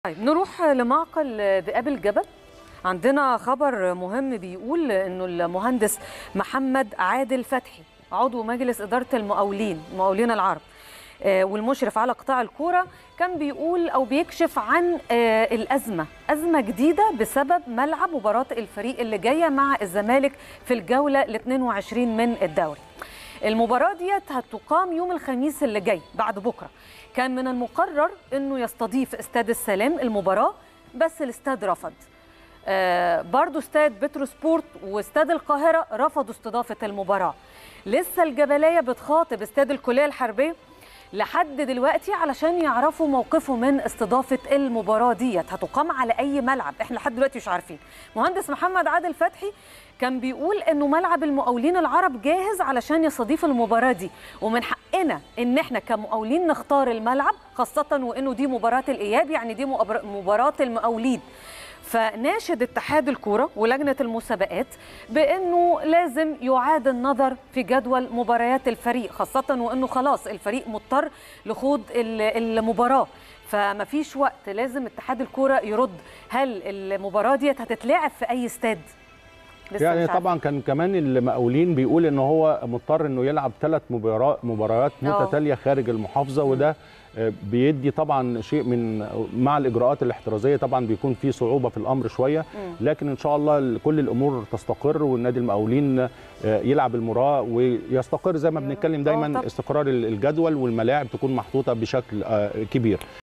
طيب نروح لمعقل ذئاب الجبل عندنا خبر مهم بيقول انه المهندس محمد عادل فتحي عضو مجلس اداره المقاولين المقاولين العرب آه، والمشرف على قطاع الكوره كان بيقول او بيكشف عن آه، الازمه ازمه جديده بسبب ملعب مباراه الفريق اللي جايه مع الزمالك في الجوله ال 22 من الدوري المباراة ديت هتقام يوم الخميس اللي جاي بعد بكرة كان من المقرر انه يستضيف استاد السلام المباراة بس الاستاد رفض آه برضو استاد بتروسبورت واستاد القاهرة رفضوا استضافة المباراة لسه الجبلية بتخاطب استاد الكلية الحربية لحد دلوقتي علشان يعرفوا موقفه من استضافة المباراة ديت هتقام على أي ملعب احنا لحد دلوقتي مش عارفين مهندس محمد عادل فتحي كان بيقول انه ملعب المقاولين العرب جاهز علشان يستضيف المباراة دي ومن حقنا ان احنا كمقاولين نختار الملعب خاصة وانه دي مباراة الاياب يعني دي مباراة المقاولين فناشد اتحاد الكوره ولجنه المسابقات بانه لازم يعاد النظر في جدول مباريات الفريق خاصه وانه خلاص الفريق مضطر لخوض المباراه فما فيش وقت لازم اتحاد الكوره يرد هل المباراه ديت هتتلعب في اي استاد لسه يعني طبعا كان كمان المقاولين بيقول ان هو مضطر انه يلعب ثلاث مباريات مباريات متتاليه خارج المحافظه وده بيدي طبعا شيء من مع الاجراءات الاحترازيه طبعا بيكون في صعوبه في الامر شويه لكن ان شاء الله كل الامور تستقر والنادي المقاولين يلعب المباراه ويستقر زي ما بنتكلم دايما استقرار الجدول والملاعب تكون محطوطه بشكل كبير